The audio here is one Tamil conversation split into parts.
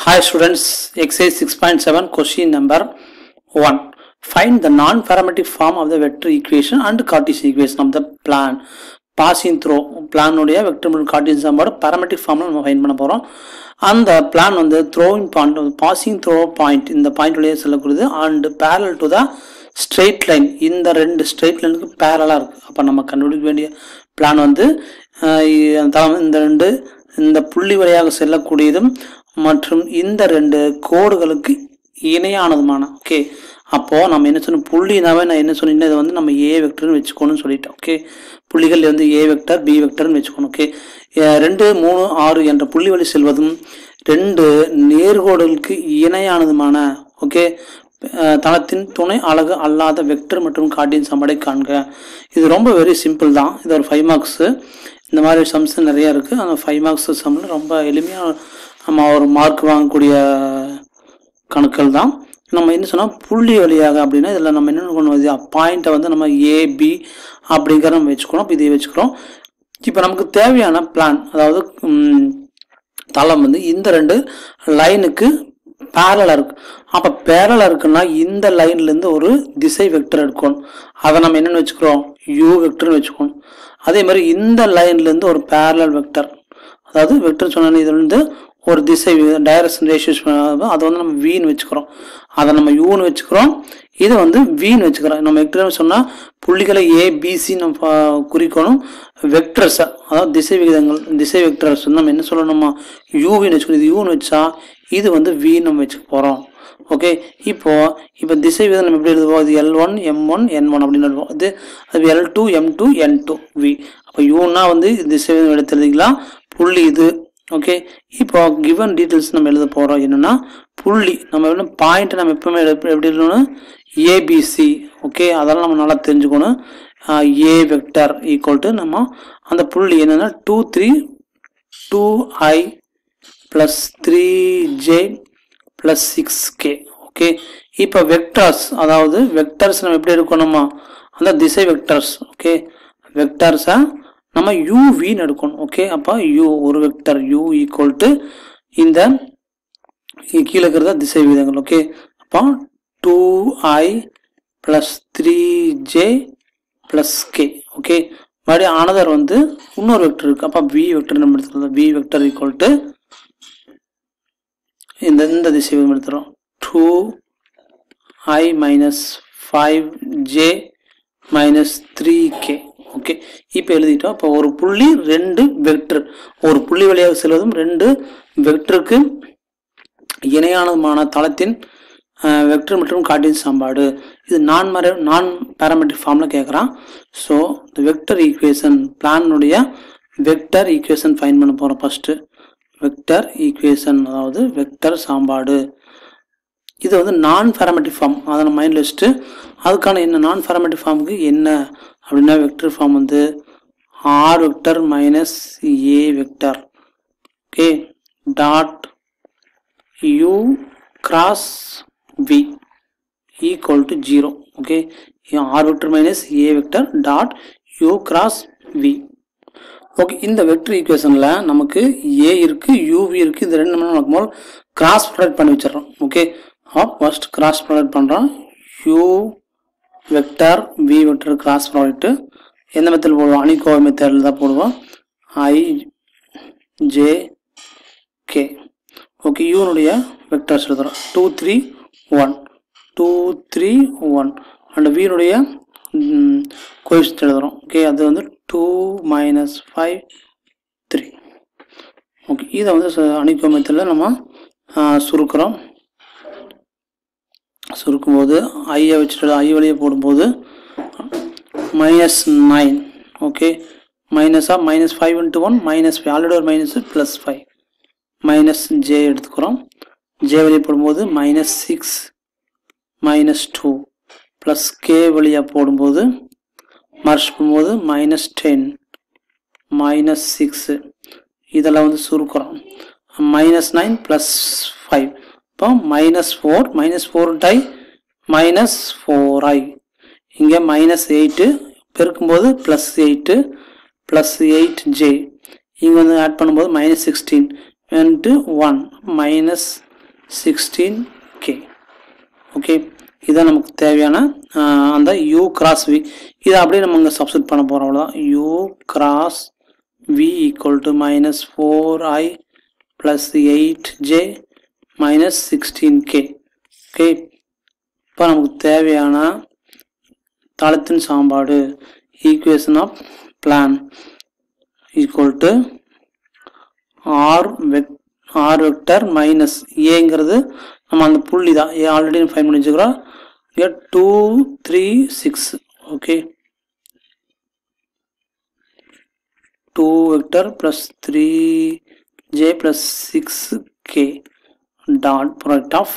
Hi students, exercise 6.7 question number 1. Find the non-parametric form of the vector equation and Cartesian equation of the plan. Passing through பிளானுடைய வெக்டர் மற்றும் கார்டியன் சமன்பாடு parametric ஃபார்மில் நம்ம ஃபைன் பண்ண போகிறோம் அந்த பிளான் வந்து throwing point passing through point இந்த பாயிண்ட் வழியாக செல்லக்கூடியது and parallel to the straight line இந்த ரெண்டு ஸ்ட்ரெயிட் லைனுக்கு பேரலாக இருக்குது அப்போ நம்ம கண்டுபிடிக்க வேண்டிய பிளான் வந்து அஹ், இ- தளம் இந்த ரெண்டு இந்த புள்ளி வழியாக செல்லக்கூடியதும் மற்றும் இந்த ரெண்டு கோடுகளுக்கு இணையானதுமான ஓகே அப்போது நம்ம என்ன சொன்னோம் புள்ளினாவே நான் என்ன சொன்னீங்கன்னா இது வந்து நம்ம ஏ வெக்டர்னு வச்சுக்கணும்னு சொல்லிட்டோம் ஓகே புள்ளிகள் வந்து ஏ வெக்டர் பி வெக்டர்னு வச்சுக்கணும் ஓகே ரெண்டு மூணு ஆறு என்ற புள்ளி வழி செல்வதும் ரெண்டு நேர்கோடுகளுக்கு இணையானதுமான ஓகே அஹ் தளத்தின் துணை அலகு அல்லாத வெக்டர் மற்றும் கார்டியன் சமடை காண்க இது ரொம்ப வெரி சிம்பிள் தான் இது ஒரு ஃபைவ் மார்க்ஸு இந்த மாதிரி சம்ஸ் நிறையா இருக்குது அந்த ஃபைவ் மார்க்ஸ் சம்மில் ரொம்ப எளிமையாக நம்ம ஒரு மார்க் வாங்கக்கூடிய கணக்குகள் தான் நம்ம என்ன சொன்னால் புள்ளி வழியாக அப்படின்னா இதில் நம்ம என்ன பண்ணுவோம் பாயிண்ட்டை வந்து நம்ம ஏபி அப்படிங்கிற நம்ம வச்சுக்கணும் இப்போ இதை வச்சுக்கிறோம் இப்போ நமக்கு தேவையான பிளான் அதாவது ம், தளம் வந்து இந்த ரெண்டு லைனுக்கு பேரலாக இருக்கு அப்போ பேரலாக இருக்குன்னா இந்த லைன்லேருந்து ஒரு திசை வெக்டர் எடுக்கணும் அதை நம்ம என்னென்னு வச்சுக்கிறோம் யூ வெக்டர்னு வச்சுக்கணும் அதே மாதிரி இந்த லைன்லேருந்து ஒரு பேரலல் வெக்டர் அதாவது வெக்டர் சொன்ன இது வந்து ஒரு திசை டைரக்ஷன் ரேஷியோஸ் அதை வந்து நம்ம வீன்னு வச்சுக்கிறோம் அதை நம்ம யூன்னு வச்சுக்கிறோம் இதை வந்து வீன்னு வச்சுக்கிறோம் நம்ம வெக்டர் சொன்னால் புள்ளிகளை ஏ பிசி நம்ம பா- குறிக்கணும் வெக்டர்ஸை அதாவது திசை விகிதங்கள் திசை வெக்டர்ஸ் வந்து நம்ம என்ன சொல்லணுமா யூவின்னு வச்சுக்கணும் இது யூன்னு வச்சா இது வந்து வீன்னு நம்ம வச்சுக்க போகிறோம் ஓகே இப்போ இப்போ திசை விகிதம் நம்ம எப்படி எழுதுவோம் இது L one M one N one அப்படின்னு எழுதுவோம் இது அது L two M two N two V அப்போ யூன்னா வந்து திசை விகிதம் எடுத்து எழுதிக்கலாம் புள்ளி இது ஓகே இப்போ கிவன் டீட்டெயில்ஸ் நம்ம எழுத போகிறோம் என்னன்னா புள்ளி நம்ம என்ன பாயிண்ட் நம்ம எப்பவுமே எழுத- எப்படி எழுதணும் ஏபிசி ஓகே அதெல்லாம் நம்ம நல்லா தெரிஞ்சுக்கணும் ஏ வெக்டர் ஈக்குவல் டு நம்ம அந்த புள்ளி என்னன்னா two three two I plus three J plus six K okay இப்போ வெக்டர்ஸ் அதாவது வெக்டர்ஸ் நம்ம எப்படி எடுக்கணுமா அந்த திசை வெக்டர்ஸ் ஓகே வெக்டர்ஸை நம்ம யூவின்னு எடுக்கணும் ஓகே அப்போ யூ ஒரு வெக்டர் யூ ஈக்குவல் டு இந்த இங்க கீழே இருக்கிறதா திசை விகிதங்கள் ஓகே அப்போ two I plus three J plus K okay மறுபடியும் ஆனதர் வந்து இன்னொரு வெக்டர் இருக்கு அப்போ வி வெக்டர் நம்ம எடுத்துக்கலாம் வி வெக்டர் ஈக்குவல் டு இந்த இந்த திசை விகிதம் எடுத்துகிறோம் two I minus five J minus three K okay இப்போ எழுதிட்டோம் இப்போ ஒரு புள்ளி ரெண்டு வெக்டர் ஒரு புள்ளி வழியாக செல்வதும் ரெண்டு வெக்டருக்கு இணையானதுமான தளத்தின் வெக்டர் மற்றும் கார்டியன் சமன்பாடு இது நான் மர நான் பேராமெட்ரிக் ஃபார்மில் கேட்குறான் ஸோ இந்த வெக்டர் ஈக்குவேஷன் பிளானுடைய வெக்டர் ஈக்குவேஷன் ஃபைன் பண்ண போகிறோம் ஃபஸ்ட்டு வெக்டர் ஈக்குவேஷன் அதாவது வெக்டர் சாம்பாடு இது வந்து நான் பேராமெட்ரிக் ஃபார்ம் அதை நம்ம மைண்டில் வச்சுட்டு அதுக்கான என்ன நான் பேராமெட்ரிக் ஃபார்முக்கு என்ன அப்படின்னா வெக்டர் ஃபார்ம் வந்து R vector minus A vector okay dot u cross v equal to 0 okay r vector minus a vector dot u cross v okay இந்த வெக்டர் ஈக்குவேஷனில் நமக்கு ஏ இருக்கு யூவி இருக்கு இது ரெண்டு மணி நமக்கு கிராஸ் ப்ராடக்ட் பண்ணி வச்சிடறோம் ஓகே ஃபர்ஸ்ட் கிராஸ் ப்ராடக்ட் பண்ணுறோம் U vector V vector cross product எந்த மெத்தட் போடுவோம் அணிகோ மெத்தடில் தான் போடுவோம் ஐ ஜே கே ஓகே யூனுடைய வெக்டர்ஸ் எழுதுறோம் two three one two three one and வீனுடைய கோயிஸ்ட் எழுதுறோம் ஓகே அது வந்து two minus five three okay இதை வந்து அணிக்கோமத்தில் நம்ம ஆ, சுருக்குறோம் சுருக்கும்போது ஐயை வச்சுட்டு ஐ வழியை போடும்போது மைனஸ் நைன் ஓகே மைனஸாக minus five into one minus five already ஒரு minus plus five minus J எடுத்துக்கிறோம் ஜே வெளியே போடும்போது minus six minus two plus K வழியாக போடும்போது மர்ச் பண்ணும்போது மைனஸ் டென் மைனஸ் சிக்ஸு இதெல்லாம் வந்து சுருக்குறோம் மைனஸ் நைன் ப்ளஸ் ஃபைவ் இப்போ மைனஸ் ஃபோர் மைனஸ் ஃபோர் டை மைனஸ் ஃபோர் ஐ இங்கே மைனஸ் எயிட்டு பெருக்கும்போது plus eight plus eight J இங்கே வந்து ஆட் பண்ணும்போது minus sixteen into one minus sixteen K okay இதான் நமக்கு தேவையான ஆஹ், அந்த யூ கிராஸ் வி இதை அப்படியே நம்ம இங்கே சப்ஸ்டிட் பண்ண போகிறோம் அவ்வளோதான் U cross V equal to minus four I plus eight J minus sixteen K okay இப்போ நமக்கு தேவையான தளத்தின் சாம்பாடு equation of plane equal to R வெக் ஆர் வெக்டர் மைனஸ் ஏங்கிறது நம்ம அந்த புள்ளி தான் ஏ ஆல்ரெடி ஃபைன் பண்ணி வச்சுக்கிறோம் இங்கே two three six okay two vector plus three J plus six K dot product of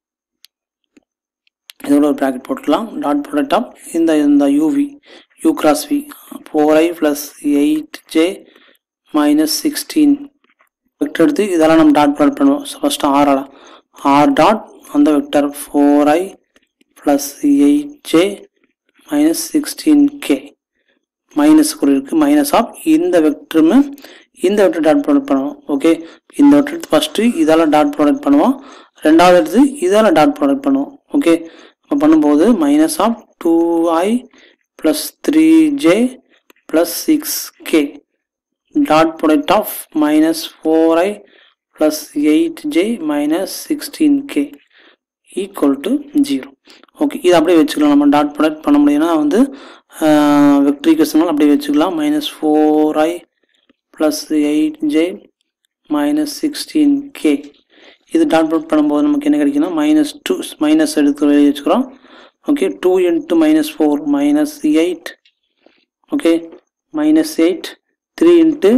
இதோட ஒரு ப்ராக்கெட் போட்டுக்கலாம் டாட் ப்ராடக்ட் ஆஃப் இந்த இந்த UV U cross V four I plus eight J minus sixteen vector எடுத்து இதெல்லாம் நம்ம டாட் ப்ராடக்ட் பண்ணுவோம் ஃபர்ஸ்ட் ஆரால் ஆர் டாட் அந்த vector four I plus eight J minus sixteen K minus கூட இருக்குது மைனஸ் ஆஃப் இந்த வெக்டருமே இந்த வெக்டர் டாட் ப்ராடக்ட் பண்ணுவோம் ஓகே இந்த வெக்டர் ஃபஸ்ட்டு இதெல்லாம் டாட் ப்ராடக்ட் பண்ணுவோம் ரெண்டாவது எடுத்து இதெல்லாம் டாட் ப்ராடக்ட் பண்ணுவோம் ஓகே இப்போ பண்ணும்போது minus of two I plus three J plus six K dot product of minus 4i plus 8j minus 16k equal to 0 okay இது அப்படியே வச்சுக்கலாம் நம்ம டாட் ப்ராடக்ட் பண்ண முடியும்னா வந்து வெக்டர் ஈக்குவேஷனால் அப்படியே வச்சுக்கலாம் minus four I plus eight J minus sixteen K இது டாட் ப்ராடக்ட் பண்ணும்போது நமக்கு என்ன கிடைக்குன்னா மைனஸ் டூ மைனஸ் எடுத்து வெளியே வச்சுக்கிறோம் okay two into minus four minus eight okay minus eight three into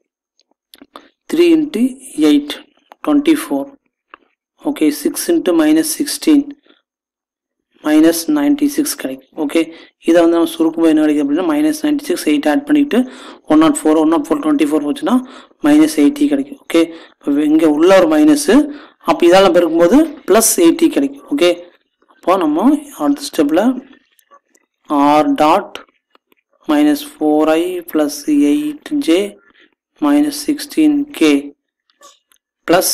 three into eight twenty four okay six into minus sixteen minus ninety six கிடைக்கும் ஓகே இதை வந்து நம்ம சுருக்கும்போது என்ன கிடைக்கும் அப்படின்னா minus ninety six eight add பண்ணிவிட்டு one nought four one nought four twenty four போச்சுன்னா மைனஸ் எயிட்டி கிடைக்கும் ஓகே இப்போ இங்கே உள்ள ஒரு மைனஸு அப்போ இதெல்லாம் பெருக்கும்போது ப்ளஸ் எயிட்டி கிடைக்கும் ஓகே அப்போ நம்ம அடுத்த ஸ்டெப்பில் R dot minus 4i plus 8j minus 16k plus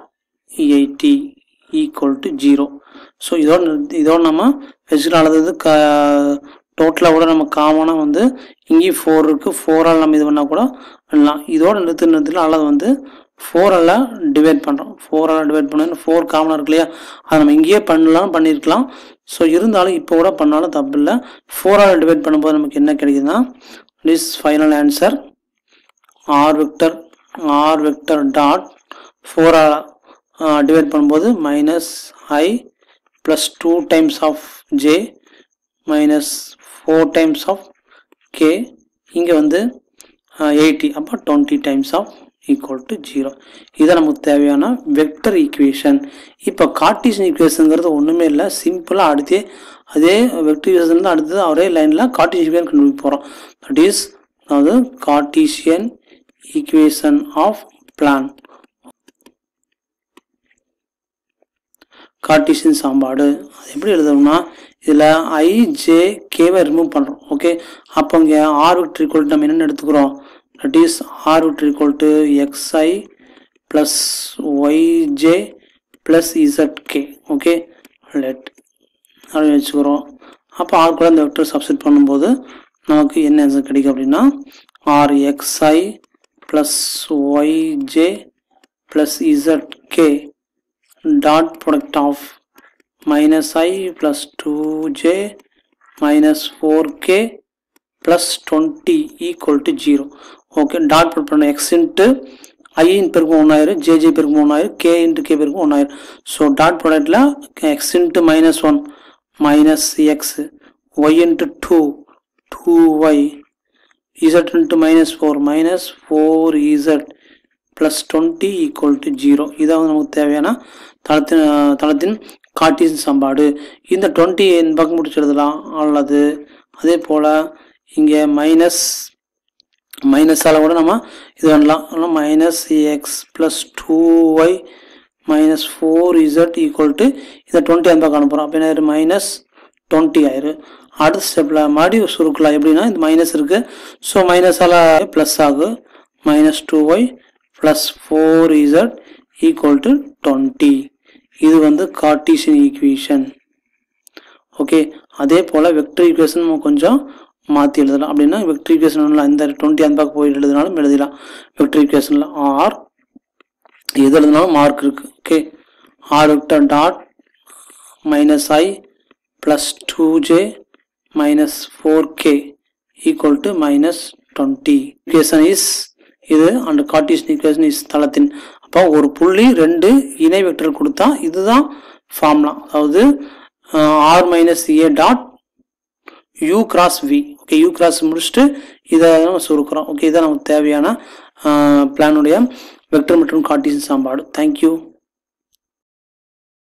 80 equal to 0 so இதோட நிறுத்தி- இதோட நம்ம வச்சுக்கலாம் அல்லது க டோட்டலாக கூட நம்ம காமனாக வந்து இங்கேயும் ஃபோர் இருக்குது ஃபோரால் நம்ம இது பண்ணால் கூட பண்ணலாம் இதோட நிறுத்து நிறுத்தில அல்லது வந்து ஃபோரால் டிவைட் பண்ணுறோம் ஃபோரால் டிவைட் பண்ண ஃபோர் காமனாக இருக்கு இல்லையா அதை நம்ம இங்கேயே பண்ணலாம் பண்ணியிருக்கலாம் ஸோ இருந்தாலும் இப்போ கூட பண்ணாலும் தப்பு இல்லை ஃபோரால் டிவைட் பண்ணும்போது நமக்கு என்ன கிடைக்குதுன்னா this final answer R vector R vector dot ஃபோரால் டிவைட் பண்ணும்போது minus I plus two times of J minus four times of K இங்கே வந்து எயிட்டி அப்போ twenty times of equal to zero இதான் நமக்கு தேவையான வெக்டர் ஈக்குவேஷன் இப்போ கார்டீசியன் ஈக்குவேஷனுங்கிறது ஒன்றுமே இல்லை சிம்பிளாக அடுத்தே அதே வெக்டர் ஈக்குவேஷன் தான் அடுத்தது ஒரே லைனில் கார்டீசியன் ஈக்குவேஷன் கண்டுபிடிக்க போகிறோம் தட் இஸ் அதாவது Cartesian equation of plane Cartesian சாம்பாடு அது எப்படி எழுதணும்னா இதில் ஐ ஜே கேவை ரிமூவ் பண்ணுறோம் ஓகே அப்போ இங்கே ஆர் விக்டர் ஈக்குவல் நம்ம என்னென்னு எடுத்துக்கிறோம் that is R vector equal to XI plus YJ plus ZK okay let அப்படின்னு வச்சுக்கிறோம் அப்போ ஆர் கூட இந்த வெக்டர் சப்ஸ்டிட் பண்ணும்போது நமக்கு என்ன ஆன்சர் கிடைக்கும் அப்படின்னா R XI plus YJ plus ZK dot product of minus i plus 2j minus 4k plus 20 equal to 0 okay dot product பண்ண எக்ஸ் இன்ட்டு ஐயின் பெருக்கும் ஒன்றாயிரம் ஜேஜே பெருக்கும் ஒன்றாயிரம் கே இன்ட்டு கே பெருக்கும் ஒன்றாயிரம் ஸோ டாட் ப்ராடக்டில் X into minus one minus X Y into two two Y Z into minus four minus four Z plus twenty equal to zero இதான் வந்து நமக்கு தேவையான தளத்தின் தளத்தின் கார்டீசியன் சம்பாடு இந்த டுவெண்ட்டி என் பக்கம் முடிச்சு எழுதலாம் அல்லது அதே போல் இங்கே மைனஸ் மைனஸால் கூட நம்ம இது பண்ணலாம் minus X plus two Y minus four Z equal to இந்த டுவெண்ட்டி அந்த பக்கம் அனுப்புகிறோம் அப்போ என்ன மைனஸ் டுவெண்ட்டி ஆயிரும் அடுத்த ஸ்டெப்பில் மறுபடியும் சுருக்கலாம் எப்படின்னா இந்த மைனஸ் இருக்குது ஸோ மைனஸால் ப்ளஸ் ஆகும் minus two Y plus four Z equal to twenty இது வந்து கார்டீசியன் ஈக்குவேஷன் ஓகே அதே போல் வெக்டர் ஈக்குவேஷன் நம்ம கொஞ்சம் மாற்றி எழுதலாம் அப்படின்னா வெக்டர் ஈக்குவேஷன் இந்த டுவெண்ட்டி அந்த பக்கம் போய் எழுதினாலும் எழுதலாம் வெக்டர் ஈக்குவேஷனில் ஆர் எது எழுதினாலும் மார்க் இருக்குது okay R vector dot minus I plus two J minus four K equal to minus twenty equation is இது அண்ட் கார்டீசியன் ஈக்குவேஷன் இஸ் தளத்தின் அப்போ ஒரு புள்ளி ரெண்டு இணை வெக்டர் கொடுத்தா இதுதான் ஃபார்முலா அதாவது R minus A dot U cross V okay U cross முடிச்சுட்டு இதை நம்ம சுருக்கிறோம் ஓகே இதான் நமக்கு தேவையான பிளானுடைய வெக்டர் மற்றும் கார்டீசியன் சாம்பாடு தேங்க்யூ